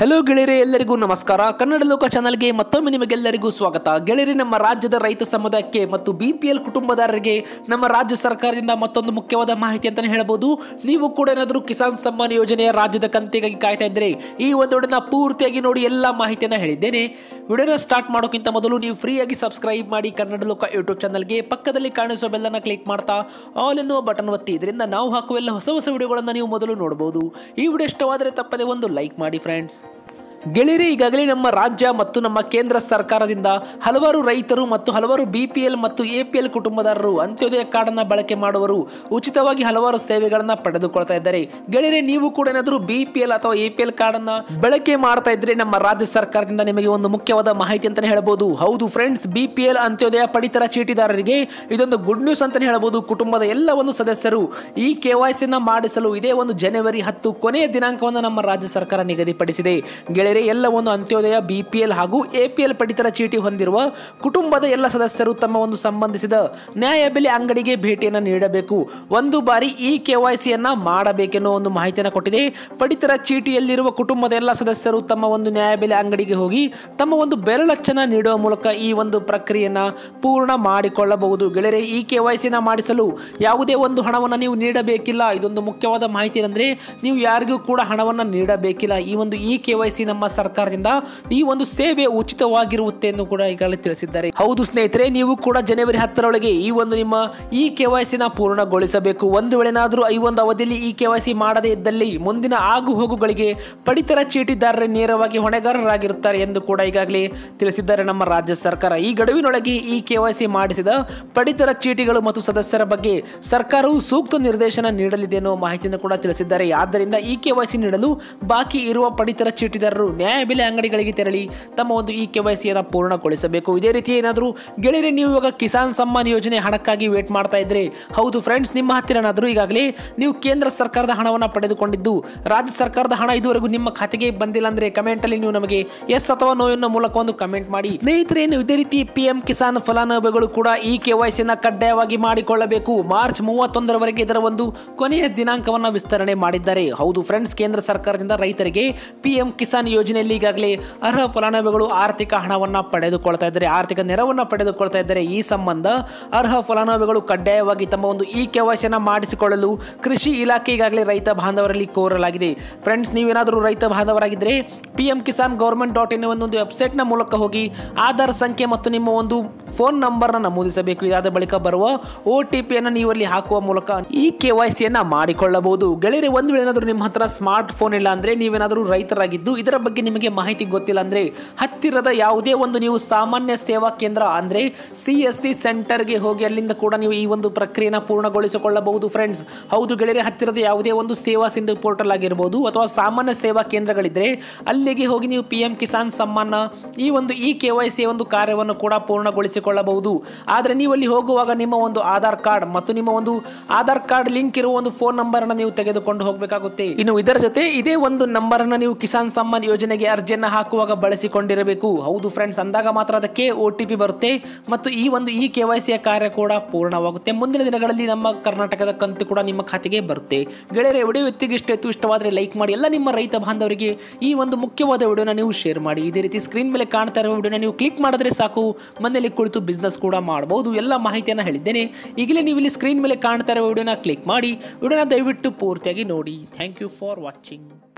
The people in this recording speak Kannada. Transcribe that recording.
ಹಲೋ ಗೆಳೆಯರೆ ಎಲ್ಲರಿಗೂ ನಮಸ್ಕಾರ ಕನ್ನಡ ಲೋಕ ಚಾನಲ್ಗೆ ಮತ್ತೊಮ್ಮೆ ನಿಮಗೆಲ್ಲರಿಗೂ ಸ್ವಾಗತ ಗೆಳೆಯರಿ ನಮ್ಮ ರಾಜ್ಯದ ರೈತ ಸಮುದಾಯಕ್ಕೆ ಮತ್ತು ಬಿ ಪಿ ಎಲ್ ಕುಟುಂಬದಾರರಿಗೆ ನಮ್ಮ ರಾಜ್ಯ ಸರ್ಕಾರದಿಂದ ಮತ್ತೊಂದು ಮುಖ್ಯವಾದ ಮಾಹಿತಿ ಅಂತಾನೆ ಹೇಳ್ಬೋದು ನೀವು ಕೂಡ ಏನಾದರೂ ಕಿಸಾನ್ ಸಮ್ಮಾನ್ ಯೋಜನೆಯ ರಾಜ್ಯದ ಕಂತಿಗಾಗಿ ಕಾಯ್ತಾ ಇದ್ರೆ ಈ ಒಂದು ವಿಡಿಯೋನ ಪೂರ್ತಿಯಾಗಿ ನೋಡಿ ಎಲ್ಲ ಮಾಹಿತಿಯನ್ನು ಹೇಳಿದ್ದೇನೆ ವಿಡಿಯೋನ ಸ್ಟಾರ್ಟ್ ಮಾಡೋಕ್ಕಿಂತ ಮೊದಲು ನೀವು ಫ್ರೀಯಾಗಿ ಸಬ್ಸ್ಕ್ರೈಬ್ ಮಾಡಿ ಕನ್ನಡ ಲೋಕ ಯೂಟ್ಯೂಬ್ ಚಾನಲ್ಗೆ ಪಕ್ಕದಲ್ಲಿ ಕಾಣಿಸುವ ಬೆಲ್ಲನ್ನು ಕ್ಲಿಕ್ ಮಾಡ್ತಾ ಆಲ್ ಎನ್ನುವ ಬಟನ್ ಒತ್ತಿ ಇದರಿಂದ ನಾವು ಹಾಕುವ ಎಲ್ಲ ಹೊಸ ಹೊಸ ವಿಡಿಯೋಗಳನ್ನು ನೀವು ಮೊದಲು ನೋಡಬಹುದು ಈ ವಿಡಿಯೋ ಇಷ್ಟವಾದರೆ ತಪ್ಪದೆ ಒಂದು ಲೈಕ್ ಮಾಡಿ ಫ್ರೆಂಡ್ಸ್ ಗೆಳೆಯರಿ ಈಗಾಗಲೇ ನಮ್ಮ ರಾಜ್ಯ ಮತ್ತು ನಮ್ಮ ಕೇಂದ್ರ ಸರ್ಕಾರದಿಂದ ಹಲವಾರು ರೈತರು ಮತ್ತು ಹಲವಾರು ಬಿ ಪಿ ಎಲ್ ಮತ್ತು ಎ ಪಿ ಎಲ್ ಕುಟುಂಬದಾರರು ಅಂತ್ಯೋದಯ ಕಾರ್ಡನ್ನು ಬಳಕೆ ಮಾಡುವರು ಉಚಿತವಾಗಿ ಹಲವಾರು ಸೇವೆಗಳನ್ನು ಪಡೆದುಕೊಳ್ತಾ ಇದ್ದಾರೆ ಗೆಳೆಯರೆ ನೀವು ಕೂಡ ಏನಾದರೂ ಬಿ ಪಿ ಎಲ್ ಅಥವಾ ಎ ಪಿ ಎಲ್ ಕಾರ್ಡನ್ನು ಬಳಕೆ ಮಾಡ್ತಾ ಇದ್ರೆ ನಮ್ಮ ರಾಜ್ಯ ಸರ್ಕಾರದಿಂದ ನಿಮಗೆ ಒಂದು ಮುಖ್ಯವಾದ ಮಾಹಿತಿ ಅಂತಾನೆ ಹೇಳ್ಬೋದು ಹೌದು friends B P L Antyodaya ಪಡಿತರ ಚೀಟಿದಾರರಿಗೆ ಇದೊಂದು ಗುಡ್ ನ್ಯೂಸ್ ಅಂತಾನೆ ಹೇಳ್ಬೋದು ಕುಟುಂಬದ ಎಲ್ಲ ಒಂದು ಸದಸ್ಯರು ಈ ಕೆ ವೈ ಸಿನ ಮಾಡಿಸಲು ಇದೇ ಒಂದು ಜನವರಿ ಹತ್ತು ಕೊನೆಯ ದಿನಾಂಕವನ್ನು ನಮ್ಮ ರಾಜ್ಯ ಸರ್ಕಾರ ನಿಗದಿಪಡಿಸಿದೆ ಗೆಳೆಯರೆ ಎಲ್ಲ ಒಂದು ಅಂತ್ಯೋದಯ ಬಿ ಪಿ ಎಲ್ ಹಾಗೂ ಎ ಪಿ ಎಲ್ ಪಡಿತರ ಚೀಟಿ ಹೊಂದಿರುವ ಕುಟುಂಬದ ಎಲ್ಲ ಸದಸ್ಯರು ತಮ್ಮ ಒಂದು ಸಂಬಂಧಿಸಿದ ನ್ಯಾಯಬೆಲೆ ಅಂಗಡಿಗೆ ಭೇಟಿಯನ್ನು ನೀಡಬೇಕು ಒಂದು ಬಾರಿ ಈ ಕೆ ವೈ ಸಿಯನ್ನ ಮಾಡಬೇಕೆನ್ನೋ ಒಂದು ಮಾಹಿತಿಯನ್ನು ಕೊಟ್ಟಿದೆ ಪಡಿತರ ಚೀಟಿಯಲ್ಲಿರುವ ಕುಟುಂಬದ ಎಲ್ಲ ಸದಸ್ಯರು ತಮ್ಮ ಒಂದು ನ್ಯಾಯಬೆಲೆ ಅಂಗಡಿಗೆ ಹೋಗಿ ತಮ್ಮ ಒಂದು ಬೆರಳಚ್ಚನ್ನ ನೀಡುವ ಮೂಲಕ ಈ ಒಂದು ಪ್ರಕ್ರಿಯೆಯನ್ನ ಪೂರ್ಣ ಮಾಡಿಕೊಳ್ಳಬಹುದು ಗೆಳೆಯರೆ ಈ ಕೆ ವೈ ಸಿನ ಮಾಡಿಸಲು ಯಾವುದೇ ಒಂದು ಹಣವನ್ನು ನೀವು ನೀಡಬೇಕಿಲ್ಲ ಇದೊಂದು ಮುಖ್ಯವಾದ ಮಾಹಿತಿ ಏನಂದ್ರೆ ನೀವು ಯಾರಿಗೂ ಕೂಡ ಹಣವನ್ನು ನೀಡಬೇಕಿಲ್ಲ ಈ ಒಂದು ಇ ಕೆ ವೈ ಸಿ ನಮ್ಮ ಸರ್ಕಾರದಿಂದ ಈ ಒಂದು ಸೇವೆ ಉಚಿತವಾಗಿರುತ್ತೆ ಎಂದು ಕೂಡ ಈಗಾಗಲೇ ತಿಳಿಸಿದ್ದಾರೆ ಹೌದು ಸ್ನೇಹಿತರೆ ನೀವು ಕೂಡ ಜನವರಿ ಹತ್ತರೊಳಗೆ ಈ ಒಂದು ನಿಮ್ಮ ಇ ಕೆ ವೈ ಸಿನ ಪೂರ್ಣಗೊಳಿಸಬೇಕು ಒಂದು ವೇಳೆನಾದರೂ ಈ ಒಂದು ಅವಧಿಯಲ್ಲಿ ಇ ಕೆ ವೈ ಸಿ ಮಾಡದೇ ಇದ್ದಲ್ಲಿ ಮುಂದಿನ ಆಗು ಹೋಗುಗಳಿಗೆ ಪಡಿತರ ಚೀಟಿದಾರರೇ ನೇರವಾಗಿ ಹೊಣೆಗಾರರಾಗಿರುತ್ತಾರೆ ಎಂದು ಕೂಡ ಈಗಾಗಲೇ ತಿಳಿಸಿದ್ದಾರೆ ನಮ್ಮ ರಾಜ್ಯ ಸರ್ಕಾರ ಈ ಗಡುವಿನೊಳಗೆ ಈ ಕೆ ವೈ ಸಿ ಮಾಡಿಸಿದ ಪಡಿತರ ಚೀಟಿಗಳು ಮತ್ತು ಸದಸ್ಯರ ಬಗ್ಗೆ ಸರ್ಕಾರವು ಸೂಕ್ತ ನಿರ್ದೇಶನ ನೀಡಲಿದೆ ಎನ್ನುವ ಮಾಹಿತಿಯನ್ನು ಕೂಡ ತಿಳಿಸಿದ್ದಾರೆ ಆದ್ದರಿಂದ ಈ ಕೆ ವೈ ಸಿ ನೀಡಲು ಬಾಕಿ ಇರುವ ಪಡಿತರ ಚೀಟಿದಾರರು ನ್ಯಾಯಬೆಲೆ ಅಂಗಡಿಗಳಿಗೆ ತೆರಳಿ ತಮ್ಮ ಒಂದು ಈ ಕೆ ವೈ ಸಿಯನ್ನು ಪೂರ್ಣಗೊಳಿಸಬೇಕು ಇದೇ ರೀತಿ ಏನಾದರೂ ಗೆಳೆಯರೆ ನೀವು ಇವಾಗ ಕಿಸಾನ್ ಸಮ್ಮಾನ್ ಯೋಜನೆ ಹಣಕ್ಕಾಗಿ ವೇಟ್ ಮಾಡ್ತಾ ಇದ್ರೆ ಹೌದು ಫ್ರೆಂಡ್ಸ್ ನಿಮ್ಮ ಹತ್ತಿರ ಏನಾದರೂ ಈಗಾಗಲೇ ನೀವು ಕೇಂದ್ರ ಸರ್ಕಾರದ ಹಣವನ್ನು ಪಡೆದುಕೊಂಡಿದ್ದು ರಾಜ್ಯ ಸರ್ಕಾರದ ಹಣ ಇದುವರೆಗೂ ನಿಮ್ಮ ಖಾತೆಗೆ ಬಂದಿಲ್ಲ ಅಂದ್ರೆ ಕಮೆಂಟ್ ಅಲ್ಲಿ ನೀವು ನಮಗೆ ಎಸ್ ಅಥವಾ ನೋ ಎನ್ನೋ ಮೂಲಕ ಒಂದು ಕಮೆಂಟ್ ಮಾಡಿ ಸ್ನೇಹಿತರೆ ನೀವು ಇದೇ ರೀತಿ ಪಿ ಎಂ ಕಿಸಾನ್ ಫಲಾನುಭವಿಗಳು ಕೂಡ ಈ ಕೆ ವೈ ಸಿನ ಕಡ್ಡಾಯವಾಗಿ ಮಾಡಿಕೊಳ್ಳಬೇಕು ಮಾರ್ಚ್ ಮೂವತ್ತೊಂದರವರೆಗೆ ಇದರ ಒಂದು ಕೊನೆಯ ದಿನಾಂಕವನ್ನು ವಿಸ್ತರಣೆ ಮಾಡಿದ್ದಾರೆ ಹೌದು ಫ್ರೆಂಡ್ಸ್ ಕೇಂದ್ರ ಸರ್ಕಾರದಿಂದ ರೈತರಿಗೆ ಪಿ ಎಂ ಕಿಸಾನ್ ಯೋಜನೆಯಲ್ಲಿ ಈಗಾಗಲೇ ಅರ್ಹ ಫಲಾನುಭವಿಗಳು ಆರ್ಥಿಕ ಹಣವನ್ನು ಪಡೆದುಕೊಳ್ತಾ ಇದ್ದಾರೆ ಆರ್ಥಿಕ ನೆರವನ್ನು ಪಡೆದುಕೊಳ್ತಾ ಇದ್ದಾರೆ ಈ ಸಂಬಂಧ ಅರ್ಹ ಫಲಾನುಭವಿಗಳು ಕಡ್ಡಾಯವಾಗಿ ತಮ್ಮ ಒಂದು ಈ ಕೆ ವೈ ಸಿನ ಮಾಡಿಸಿಕೊಳ್ಳಲು ಕೃಷಿ ಇಲಾಖೆ ಈಗಾಗಲೇ ರೈತ ಬಾಂಧವರಲ್ಲಿ ಕೋರಲಾಗಿದೆ ಫ್ರೆಂಡ್ಸ್ ನೀವೇನಾದರೂ ರೈತ ಬಾಂಧವರಾಗಿದ್ದರೆ P M Kisan government dot in ಒಂದು ವೆಬ್ಸೈಟ್ನ ಮೂಲಕ ಹೋಗಿ ಆಧಾರ್ ಸಂಖ್ಯೆ ಮತ್ತು ನಿಮ್ಮ ಒಂದು ಫೋನ್ ನಂಬರ್ನ ನಮೂದಿಸಬೇಕು ಇದಾದ ಬಳಿಕ ಬರುವ ಒ ಟಿ ಪಿಯನ್ನು ನೀವು ಅಲ್ಲಿ ಹಾಕುವ ಮೂಲಕ ಈ ಕೆ ವೈ ಸಿಯನ್ನು ಮಾಡಿಕೊಳ್ಳಬಹುದು ಗೆಳೆಯರೆ ಒಂದು ವೇಳೆ ಏನಾದರೂ ನಿಮ್ಮ ಹತ್ರ ಸ್ಮಾರ್ಟ್ ಫೋನ್ ಇಲ್ಲ ಅಂದರೆ ನೀವೇನಾದರೂ ರೈತರಾಗಿದ್ದು ಇದರ ಬಗ್ಗೆ ನಿಮಗೆ ಮಾಹಿತಿ ಗೊತ್ತಿಲ್ಲ ಅಂದರೆ ಹತ್ತಿರದ ಯಾವುದೇ ಒಂದು ನೀವು ಸಾಮಾನ್ಯ ಸೇವಾ ಕೇಂದ್ರ ಅಂದರೆ ಸಿ ಎಸ್ ಸಿ ಸೆಂಟರ್ಗೆ ಹೋಗಿ ಅಲ್ಲಿಂದ ಕೂಡ ನೀವು ಈ ಒಂದು ಪ್ರಕ್ರಿಯೆನ ಪೂರ್ಣಗೊಳಿಸಿಕೊಳ್ಳಬಹುದು ಫ್ರೆಂಡ್ಸ್ ಹೌದು ಗೆಳೆಯರೆ ಹತ್ತಿರದ ಯಾವುದೇ ಒಂದು ಸೇವಾ ಸಿಂಧು ಪೋರ್ಟಲ್ ಆಗಿರ್ಬೋದು ಅಥವಾ ಸಾಮಾನ್ಯ ಸೇವಾ ಕೇಂದ್ರಗಳಿದ್ರೆ ಅಲ್ಲಿಗೆ ಹೋಗಿ ನೀವು ಪಿ ಎಂ ಕಿಸಾನ್ ಸಮ್ಮಾನ ಈ ಒಂದು ಈ ಕೆ ವೈ ಸಿ ಒಂದು ಕಾರ್ಯವನ್ನು ಕೂಡ ಪೂರ್ಣಗೊಳಿಸಿಕೊಳ್ಳಬಹುದು ಆದರೆ ನೀವು ಅಲ್ಲಿ ಹೋಗುವಾಗ ನಿಮ್ಮ ಒಂದು ಆಧಾರ್ ಕಾರ್ಡ್ ಮತ್ತು ನಿಮ್ಮ ಒಂದು ಆಧಾರ್ ಕಾರ್ಡ್ ಲಿಂಕ್ ಇರುವ ಒಂದು ಫೋನ್ ನಂಬರ್ ಅನ್ನು ನೀವು ತೆಗೆದುಕೊಂಡು ಹೋಗಬೇಕಾಗುತ್ತೆ ಇನ್ನು ಇದರ ಜೊತೆ ಇದೇ ಒಂದು ನಂಬರ್ ಅನ್ನು ನೀವು ಕಿಸಾನ್ ಸಮ್ಮಾನ್ ಯೋಜನೆಗೆ ಅರ್ಜಿಯನ್ನು ಹಾಕುವಾಗ ಬಳಸಿಕೊಂಡಿರಬೇಕು ಹೌದು ಫ್ರೆಂಡ್ಸ್ ಅಂದಾಗ ಮಾತ್ರ ಅದಕ್ಕೆ ಒ ಟಿ ಪಿ ಬರುತ್ತೆ ಮತ್ತು ಈ ಒಂದು ಈ ಕೆ ವೈ ಸಿಯ ಕಾರ್ಯ ಕೂಡ ಪೂರ್ಣವಾಗುತ್ತೆ ಮುಂದಿನ ದಿನಗಳಲ್ಲಿ ನಮ್ಮ ಕರ್ನಾಟಕದ ಕಂತು ಕೂಡ ನಿಮ್ಮ ಖಾತೆಗೆ ಬರುತ್ತೆ ಗೆಳೆಯರೆ ವಿಡಿಯೋ ಎತ್ತಿಗೆ ಇಷ್ಟ ಇತ್ತು ಇಷ್ಟವಾದರೆ ಲೈಕ್ ಮಾಡಿ ಎಲ್ಲ ನಿಮ್ಮ ರೈತ ಬಾಂಧವರಿಗೆ ಈ ಒಂದು ಮುಖ್ಯವಾದ ವಿಡಿಯೋನ ನೀವು ಶೇರ್ ಮಾಡಿ ಇದೇ ರೀತಿ ಸ್ಕ್ರೀನ್ ಮೇಲೆ ಕಾಣ್ತಾ ಇರುವ ವಿಡಿಯೋನ ನೀವು ಕ್ಲಿಕ್ ಮಾಡಿದ್ರೆ ಸಾಕು ಮನೆಯಲ್ಲಿ ಕುಳಿತು ಬಿಸ್ನೆಸ್ ಕೂಡ ಮಾಡಬಹುದು ಎಲ್ಲ ಮಾಹಿತಿಯನ್ನು ಹೇಳಿದ್ದೇನೆ ಈಗಲೇ ನೀವು ಇಲ್ಲಿ ಸ್ಕ್ರೀನ್ ಮೇಲೆ ಕಾಣ್ತಾ ಇರುವ ವಿಡಿಯೋನ ಕ್ಲಿಕ್ ಮಾಡಿ ವಿಡಿಯೋನ ದಯವಿಟ್ಟು ಪೂರ್ತಿಯಾಗಿ ನೋಡಿ ಥ್ಯಾಂಕ್ ಯು ಫಾರ್ ವಾಚಿಂಗ್